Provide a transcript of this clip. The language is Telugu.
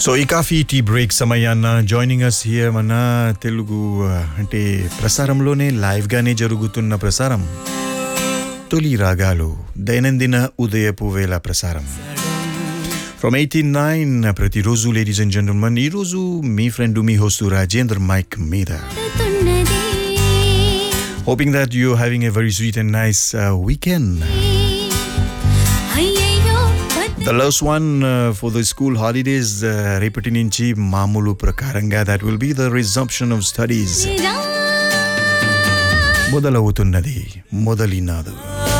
సో ఈ కాఫీ టీ బ్రేక్ సమయాన్న జాయినింగ్ అస్ హియర్ మన తెలుగు ఆ, అంటే ప్రసారంలోనే లైవ్గానే జరుగుతున్న ప్రసారం తొలి రాగాలు దైనందిన ఉదయపు వేళ ప్రసారం ఫ్రమ్ ఎయిటీ నైన్ ప్రతిరోజు లేడీస్ అండ్ జెంటల్మెన్ ఈరోజు మీ ఫ్రెండ్ మీ హోస్ట్ రాజేంద్ర మైక్ మీద పడుతున్నది hoping that you having a very sweet and nice weekend అయ్యయ్యో the last one for the school holidays రేపటి నుంచి మామూలు ప్రకారంగా that will be the resumption of studies బద్రా మొదలవుతున్నది మొదలినాదు